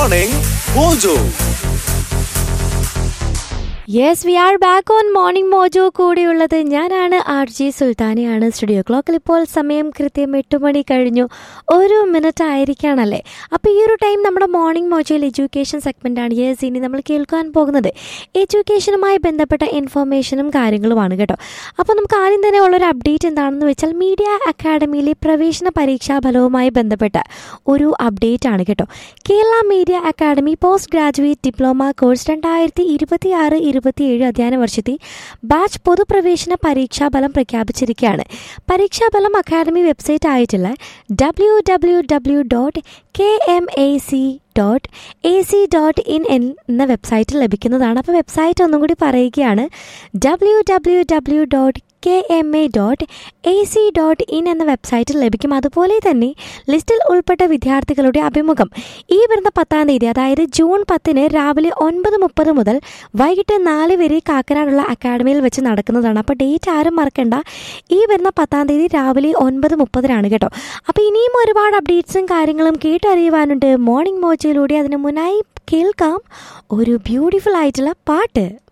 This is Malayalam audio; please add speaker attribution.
Speaker 1: Morning Mojo.
Speaker 2: Yes we are back on Morning Mojo കൂടിയുള്ളത് ഞാനാണ് ആർ ജി സുൽത്താനയാണ് സ്റ്റുഡിയോ ക്ലോക്കിൽ ഇപ്പോൾ സമയം കൃത്യം എട്ട് മണി കഴിഞ്ഞു ഒരു മിനിറ്റ് ആയിരിക്കുകയാണല്ലേ അപ്പോൾ ഈ ഒരു ടൈം നമ്മുടെ മോർണിംഗ് മോജോയിൽ എഡ്യൂക്കേഷൻ സെഗ്മെൻ്റാണ് യെസ് ഇനി നമ്മൾ കേൾക്കാൻ പോകുന്നത് എഡ്യൂക്കേഷനുമായി ബന്ധപ്പെട്ട ഇൻഫർമേഷനും കാര്യങ്ങളുമാണ് കേട്ടോ അപ്പോൾ നമുക്ക് ആദ്യം തന്നെ ഉള്ളൊരു അപ്ഡേറ്റ് എന്താണെന്ന് വെച്ചാൽ മീഡിയ അക്കാഡമിയിലെ പ്രവേശന പരീക്ഷാ ഫലവുമായി ബന്ധപ്പെട്ട ഒരു അപ്ഡേറ്റ് ആണ് കേട്ടോ Kerala media academy post graduate diploma course രണ്ടായിരത്തി ഇരുപത്തി ആറ് ഇരുപത്തിയേഴ് അധ്യയന വർഷത്തെ ബാച്ച് പൊതുപ്രവേശന പരീക്ഷാഫലം പ്രഖ്യാപിച്ചിരിക്കുകയാണ് പരീക്ഷാഫലം അക്കാദമി വെബ്സൈറ്റ് ആയിട്ടുള്ള W W W dot K M A C dot A C dot in എന്ന വെബ്സൈറ്റിൽ ലഭിക്കുന്നതാണ് അപ്പോൾ വെബ്സൈറ്റ് ഒന്നും കൂടി പറയുകയാണ് W W W dot K M A dot A C dot in എന്ന വെബ്സൈറ്റിൽ ലഭിക്കും അതുപോലെ തന്നെ ലിസ്റ്റിൽ ഉൾപ്പെട്ട വിദ്യാർത്ഥികളുടെ അഭിമുഖം ഈ വരുന്ന പത്താം തീയതി അതായത് ജൂൺ പത്തിന് രാവിലെ ഒൻപത് മുപ്പത് മുതൽ വൈകിട്ട് നാല് വരെ കാക്കനാടുള്ള അക്കാഡമിയിൽ വെച്ച് നടക്കുന്നതാണ് അപ്പോൾ ഡേറ്റ് ആരും മറക്കണ്ട ഈ വരുന്ന പത്താം തീയതി രാവിലെ ഒൻപത് മുപ്പതിനാണ് കേട്ടോ അപ്പോൾ ഇനിയും ഒരുപാട് അപ്ഡേറ്റ്സും കാര്യങ്ങളും കേട്ടറിയുവാനുണ്ട് മോർണിംഗ് മോച്ചയിലൂടെ അതിന് മുന്നായി കേൾക്കാം ഒരു ബ്യൂട്ടിഫുൾ ആയിട്ടുള്ള പാട്ട്